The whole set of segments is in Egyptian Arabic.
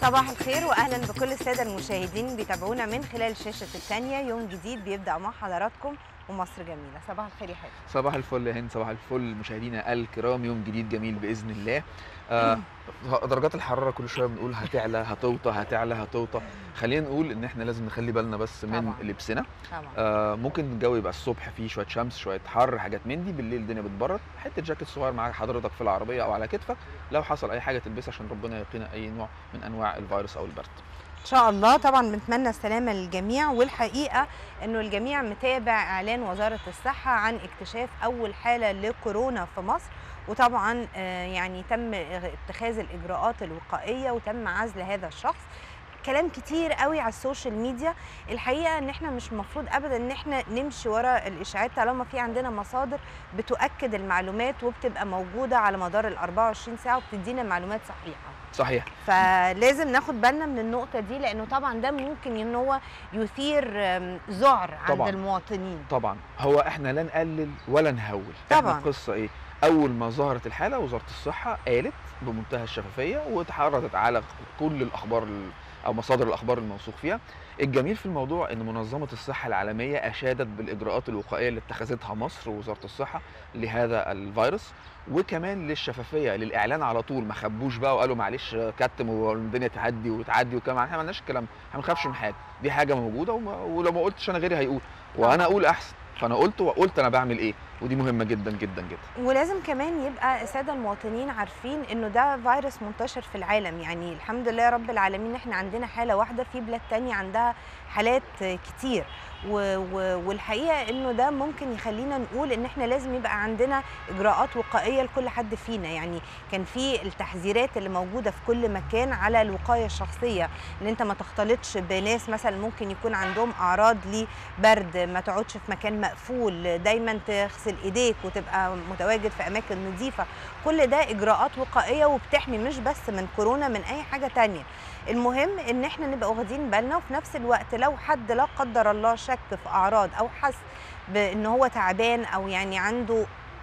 صباح الخير واهلا بكل الساده المشاهدين بيتابعونا من خلال شاشه الثانيه يوم جديد بيبدا مع حضراتكم ومصر جميله صباح الخير يا حبيبي صباح الفل يا هند صباح الفل مشاهدينا الكرام يوم جديد جميل باذن الله آه درجات الحراره كل شويه بنقول هتعلى هتوطى هتعلى هتوطى خلينا نقول ان احنا لازم نخلي بالنا بس من طبعاً. لبسنا طبعا آه ممكن الجو يبقى الصبح فيه شويه شمس شويه حر حاجات من دي بالليل الدنيا بتبرد حته جاكيت صغير معاك حضرتك في العربيه او على كتفك لو حصل اي حاجه تلبسها عشان ربنا يقينا اي نوع من انواع الفيروس او البرد ان شاء الله طبعا بنتمنى السلامه للجميع والحقيقه انه الجميع متابع اعلان وزاره الصحه عن اكتشاف اول حاله لكورونا في مصر وطبعا آه، يعني تم اتخاذ الاجراءات الوقائيه وتم عزل هذا الشخص كلام كتير قوي على السوشيال ميديا الحقيقه ان احنا مش المفروض ابدا ان احنا نمشي ورا الاشاعات طالما في عندنا مصادر بتؤكد المعلومات وبتبقى موجوده على مدار ال 24 ساعه وبتدينا معلومات صحيحه صحيح فلازم ناخد بالنا من النقطة دي لأنه طبعا ده ممكن إن هو يثير آم، ذعر عند طبعاً. المواطنين طبعا هو احنا لا نقلل ولا نهول طبعاً. احنا القصه ايه اول ما ظهرت الحاله وزاره الصحه قالت بمنتهى الشفافيه وتحرضت على كل الاخبار ال- او مصادر الاخبار الموثوق فيها الجميل في الموضوع ان منظمه الصحه العالميه اشادت بالاجراءات الوقائيه اللي اتخذتها مصر ووزاره الصحه لهذا الفيروس وكمان للشفافيه للاعلان على طول ما خبوش بقى وقالوا معلش كتم والدنيا تعدي وتعدي وكمان احنا ما عندناش الكلام ده احنا ما بنخافش من حاجه دي حاجه موجوده وما ولو ما قلتش انا غيري هيقول وانا اقول احسن فانا قلت وقلت انا بعمل ايه ودي مهمه جدا جدا جدا ولازم كمان يبقى السادة المواطنين عارفين إنه ده فيروس منتشر في العالم يعني الحمد لله رب العالمين إحنا عندنا حالة واحدة في بلاد تانية عندها حالات كتير و و والحقيقة إنه ده ممكن يخلينا نقول إن إحنا لازم يبقى عندنا إجراءات وقائية لكل حد فينا يعني كان في التحذيرات اللي موجودة في كل مكان على الوقاية الشخصية إن أنت ما تختلطش بناس مثلا ممكن يكون عندهم أعراض لبرد ما تقعدش في مكان مقفول دايما تغسل ايديك وتبقى متواجد في اماكن نظيفه كل ده اجراءات وقائيه وبتحمي مش بس من كورونا من اي حاجه تانية المهم ان احنا نبقى واخدين بالنا وفي نفس الوقت لو حد لا قدر الله شك في اعراض او حس بان هو تعبان او يعني عنده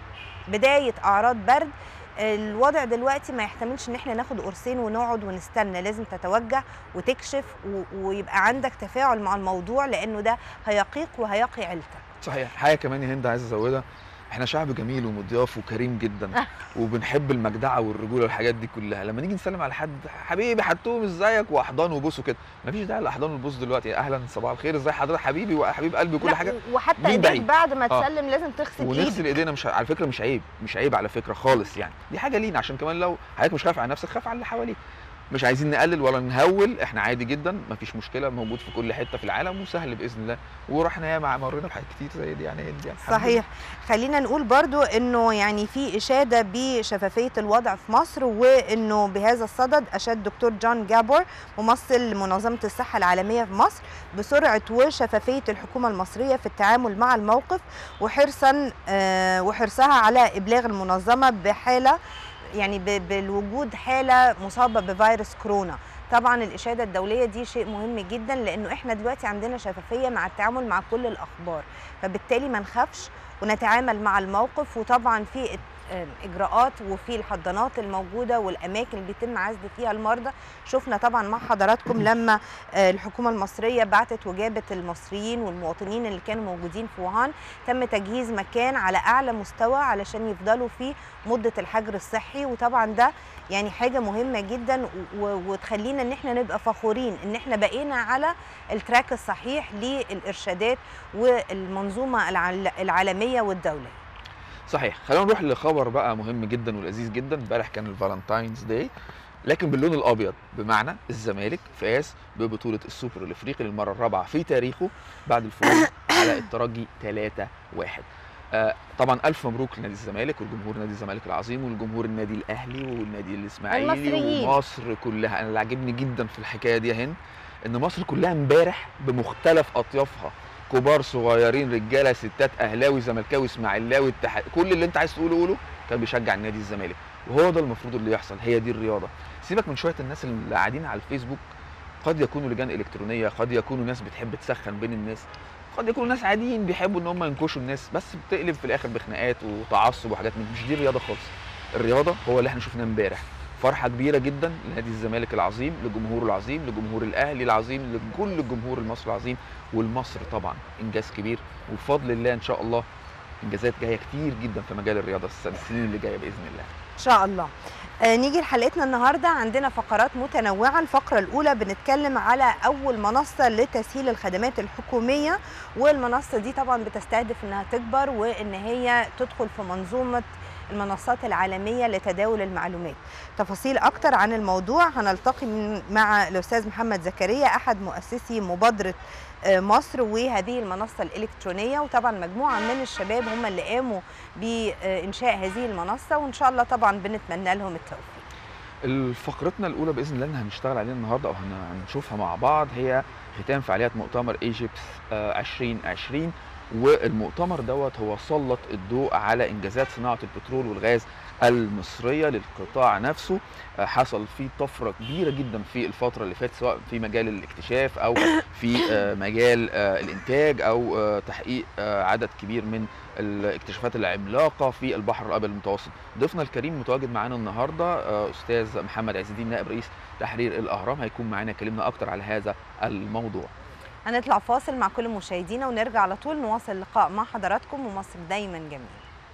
بدايه اعراض برد الوضع دلوقتي ما يحتملش ان احنا ناخد قرصين ونقعد ونستنى لازم تتوجه وتكشف و- ويبقى عندك تفاعل مع الموضوع لانه ده هيقيك وهيقي عيلتك صحيح حاجه كمان يا هند عايز ازودها احنا شعب جميل ومضياف وكريم جدا وبنحب المجدعه والرجوله والحاجات دي كلها لما نيجي نسلم على حد حبيبي حتوم ازيك واحضان وبوس وكده مفيش داعي للاحضان والبوس دلوقتي اهلا صباح الخير ازي حضرتك حبيبي وحبيب قلبي وكل لا، حاجه وحتى مين ايديك بعيد؟ بعد ما آه. تسلم لازم تغسل ايدك ونغسل ايدينا مش على فكره مش عيب مش عيب على فكره خالص يعني دي حاجه لينا عشان كمان لو حضرتك مش خايف على نفسك خاف على اللي حواليك مش عايزين نقلل ولا نهول احنا عادي جدا مفيش مشكله موجود في كل حته في العالم وسهل باذن الله ورحنا ياما مرينا بحاجات كتير زي دي يعني هند يعني الحمد لله. صحيح خلينا نقول برضو انه يعني في اشاده بشفافيه الوضع في مصر وانه بهذا الصدد اشاد دكتور جون جابور ممثل منظمه الصحه العالميه في مصر بسرعه وشفافيه الحكومه المصريه في التعامل مع الموقف وحرصا آه، وحرصها على ابلاغ المنظمه بحاله يعني ب- بالوجود حاله مصابه بفيروس كورونا طبعا الاشاده الدوليه دي شيء مهم جدا لانه احنا دلوقتي عندنا شفافيه مع التعامل مع كل الاخبار فبالتالي ما نخافش ونتعامل مع الموقف وطبعا في ات- آه، اجراءات وفي الحضانات الموجوده والاماكن اللي بيتم عزل فيها المرضى شفنا طبعا مع حضراتكم لما آه، الحكومه المصريه بعتت وجابه المصريين والمواطنين اللي كانوا موجودين في ووهان تم تجهيز مكان على اعلى مستوى علشان يفضلوا فيه مده الحجر الصحي وطبعا ده يعني حاجه مهمه جدا و- و- وتخلينا ان احنا نبقى فخورين ان احنا بقينا على التراك الصحيح للارشادات والمنظومه العال- العالميه والدوليه صحيح خلينا نروح لخبر بقى مهم جدا ولذيذ جدا امبارح كان الفالنتاينز داي لكن باللون الابيض بمعنى الزمالك فاز ببطوله السوبر الافريقي للمره الرابعه في تاريخه بعد الفوز على الترجي 3 1 آه طبعا الف مبروك لنادي الزمالك والجمهور نادي الزمالك العظيم والجمهور النادي الاهلي والنادي الاسماعيلي والمصريين. ومصر كلها انا اللي عاجبني جدا في الحكايه دي يا هند ان مصر كلها امبارح بمختلف اطيافها كبار صغيرين رجاله ستات اهلاوي زملكاوي اسماعيلاوي اتحاد كل اللي انت عايز تقوله قوله كان بيشجع النادي الزمالك وهو ده المفروض اللي يحصل هي دي الرياضه سيبك من شويه الناس اللي قاعدين على الفيسبوك قد يكونوا لجان الكترونيه قد يكونوا ناس بتحب تسخن بين الناس قد يكونوا ناس عاديين بيحبوا ان هم ينكشوا الناس بس بتقلب في الاخر بخناقات وتعصب وحاجات من دي. مش دي الرياضه خالص الرياضه هو اللي احنا شفناه امبارح فرحه كبيره جدا لنادي الزمالك العظيم لجمهوره العظيم لجمهور الاهلي العظيم لكل الجمهور المصري العظيم والمصر طبعا انجاز كبير وبفضل الله ان شاء الله انجازات جايه كتير جدا في مجال الرياضه السنين اللي جايه باذن الله ان شاء الله آه نيجي لحلقتنا النهارده عندنا فقرات متنوعه الفقره الاولى بنتكلم على اول منصه لتسهيل الخدمات الحكوميه والمنصه دي طبعا بتستهدف انها تكبر وان هي تدخل في منظومه المنصات العالميه لتداول المعلومات تفاصيل اكتر عن الموضوع هنلتقي مع الاستاذ محمد زكريا احد مؤسسي مبادره مصر وهذه المنصه الالكترونيه وطبعا مجموعه من الشباب هم اللي قاموا بانشاء هذه المنصه وان شاء الله طبعا بنتمنى لهم التوفيق. فقرتنا الاولى باذن الله هنشتغل عليها النهارده او هنشوفها مع بعض هي ختام فعاليات مؤتمر ايجيبس 2020 والمؤتمر دوت هو سلط الضوء على انجازات صناعه البترول والغاز المصريه للقطاع نفسه حصل فيه طفره كبيره جدا في الفتره اللي فاتت سواء في مجال الاكتشاف او في مجال الانتاج او تحقيق عدد كبير من الاكتشافات العملاقه في البحر الابيض المتوسط ضيفنا الكريم متواجد معانا النهارده استاذ محمد عز الدين نائب رئيس تحرير الاهرام هيكون معانا يكلمنا اكتر على هذا الموضوع هنطلع فاصل مع كل مشاهدينا ونرجع على طول نواصل اللقاء مع حضراتكم ومصر دايما جميل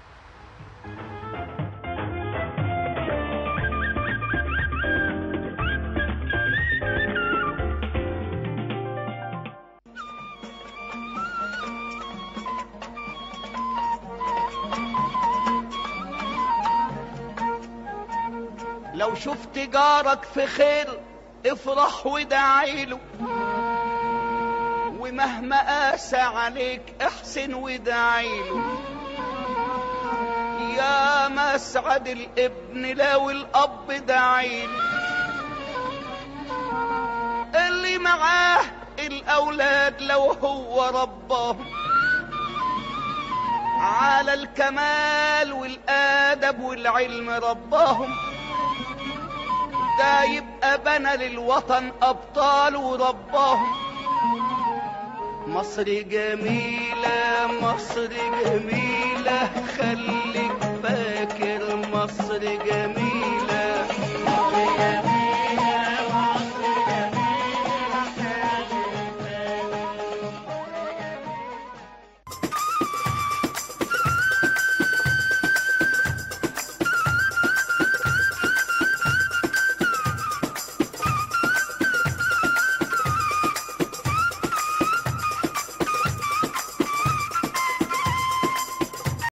لو شفت جارك في خير افرح ودعيله ومهما قاسى عليك احسن ودعيله يا مسعد الابن لو الاب دعيله اللي معاه الاولاد لو هو رباهم على الكمال والادب والعلم رباهم ده يبقى بنى للوطن ابطال ورباهم مصر جميلة مصر جميلة خليك فاكر مصر جميلة